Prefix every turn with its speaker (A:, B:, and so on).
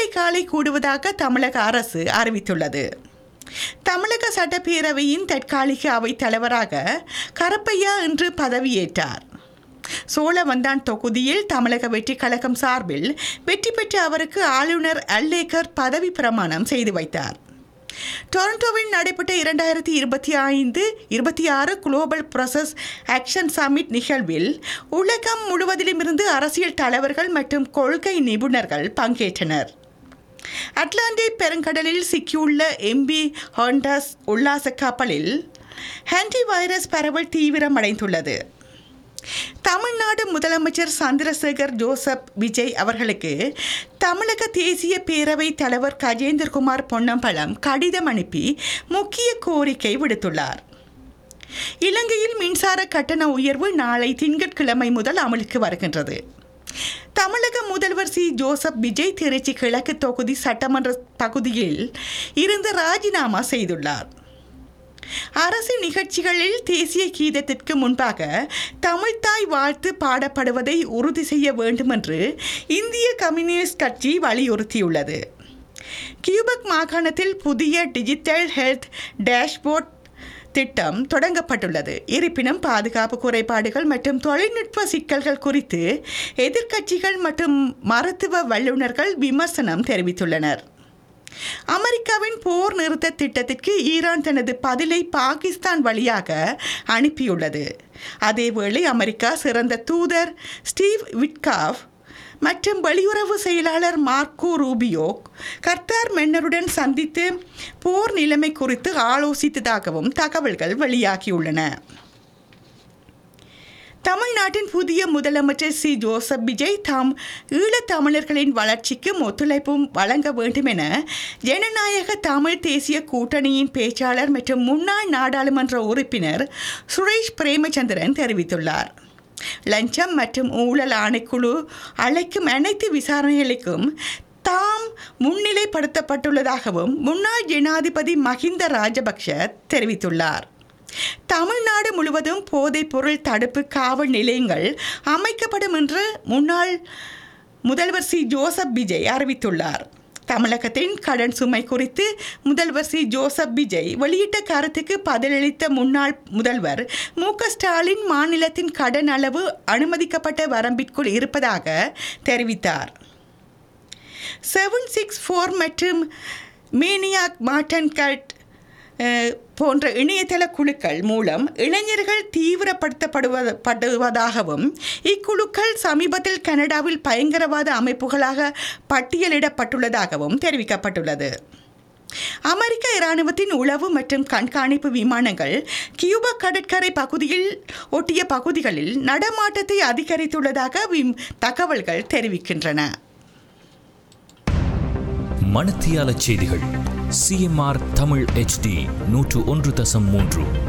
A: காலை கூடுவதாக தமிழக அரசு அறிவித்துள்ளது தமிழக சட்டப்பேரவையின் தற்காலிக அவைத் தலைவராக கருப்பையா இன்று பதவியேற்றார் சோழவந்தான் தொகுதியில் தமிழக வெற்றி கழகம் சார்பில் வெற்றி பெற்ற அவருக்கு ஆளுநர் அல்லேக்கர் பதவி பிரமாணம் செய்து வைத்தார் டொரண்டோவில் நடைபெற்ற இரண்டாயிரத்தி இருபத்தி ஐந்து இருபத்தி ஆறு குளோபல் ப்ரொசஸ் ஆக்ஷன் சமிட் நிகழ்வில் உலகம் முழுவதிலுமிருந்து அரசியல் தலைவர்கள் மற்றும் கொள்கை நிபுணர்கள் பங்கேற்றனர் அட்லாண்டிக் பெருங்கடலில் சிக்கியுள்ள எம்பி ஹாண்டாஸ் உல்லாச கப்பலில் ஹான்டி வைரஸ் பரவல் தீவிரமடைந்துள்ளது தமிழ்நாடு முதலமைச்சர் சந்திரசேகர் ஜோசப் விஜய் அவர்களுக்கு தமிழக தேசிய பேரவை தலைவர் கஜேந்திரகுமார் பொன்னம்பலம் கடிதம் அனுப்பி முக்கிய கோரிக்கை விடுத்துள்ளார் இலங்கையில் மின்சார கட்டண உயர்வு நாளை திங்கட்கிழமை முதல் அமலுக்கு வருகின்றது தமிழக முதல்வர் சி ஜோசப் விஜய் திருச்சி கிழக்கு தொகுதி சட்டமன்ற பகுதியில் இருந்து ராஜினாமா செய்துள்ளார் அரசு நிகழ்ச்சிகளில் தேசிய கீதத்திற்கு முன்பாக தமிழ்த்தாய் வாழ்த்து பாடப்படுவதை உறுதி செய்ய வேண்டும் என்று இந்திய கம்யூனிஸ்ட் கட்சி வலியுறுத்தியுள்ளது கியூபக் மாகாணத்தில் புதிய டிஜிட்டல் ஹெல்த் டேஷ்போர்ட் திட்டம் தொடங்கப்பட்டுள்ளது இருப்பினும் பாதுகாப்பு குறைபாடுகள் மற்றும் தொழில்நுட்ப சிக்கல்கள் குறித்து எதிர்க்கட்சிகள் மற்றும் மருத்துவ வல்லுநர்கள் விமர்சனம் தெரிவித்துள்ளனர் அமெரிக்காவின் போர் நிறுத்த திட்டத்திற்கு ஈரான் தனது பதிலை பாகிஸ்தான் வழியாக அனுப்பியுள்ளது அதேவேளை அமெரிக்கா சிறந்த தூதர் ஸ்டீவ் விட்காவ் மற்றும் வெளியுறவு செயலாளர் மார்க்கோ ரூபியோ கர்த்தார் மன்னருடன் சந்தித்து போர் நிலைமை குறித்து ஆலோசித்ததாகவும் தகவல்கள் வெளியாகியுள்ளன தமிழ்நாட்டின் புதிய முதலமைச்சர் சி ஜோசப் விஜய் தாம் ஈழத்தமிழர்களின் வளர்ச்சிக்கும் ஒத்துழைப்பும் வழங்க வேண்டும் என ஜனநாயக தமிழ் தேசிய கூட்டணியின் பேச்சாளர் மற்றும் முன்னாள் நாடாளுமன்ற உறுப்பினர் சுரேஷ் பிரேமச்சந்திரன் தெரிவித்துள்ளார் லஞ்சம் மற்றும் ஊழல் ஆணைக்குழு அழைக்கும் அனைத்து விசாரணைகளுக்கும் தாம் முன்னிலைப்படுத்தப்பட்டுள்ளதாகவும் முன்னாள் ஜனாதிபதி மஹிந்த ராஜபக்ஷ தெரிவித்துள்ளார் தமிழ்நாடு முழுவதும் போதைப் பொருள் தடுப்பு காவல் நிலையங்கள் அமைக்கப்படும் என்று முன்னாள் முதல்வர் சி ஜோசப் விஜய் அறிவித்துள்ளார் தமிழகத்தின் கடன் சுமை குறித்து முதல்வர் சி ஜோசப் விஜய் வெளியிட்ட கருத்துக்கு பதிலளித்த முன்னாள் முதல்வர் மு க ஸ்டாலின் மாநிலத்தின் கடன் அளவு அனுமதிக்கப்பட்ட வரம்பிற்குள் இருப்பதாக தெரிவித்தார் செவன் சிக்ஸ் ஃபோர் மற்றும் மேனியாக் மார்டன் கட் அஹ், போன்ற இணையதள குழுக்கள் மூலம் இளைஞர்கள் தீவிரப்படுத்தப்படுவத படுவதாகவும் இக்குழுக்கள் சமீபத்தில் கனடாவில் பயங்கரவாத அமைப்புகளாக பட்டியலிடப்பட்டுள்ளதாகவும் தெரிவிக்கப்பட்டுள்ளது அமெரிக்க இராணுவத்தின் உளவு மற்றும் கண்காணிப்பு விமானங்கள் கியூபா கடற்கரை பகுதியில் ஒட்டிய பகுதிகளில் நடமாட்டத்தை அதிகரித்துள்ளதாக விம்- தகவல்கள் தெரிவிக்கின்றன
B: மணத்தியால செய்திகள் சிஎம்ஆர் தமிழ் HD நூற்று ஒன்று தசம் மூன்று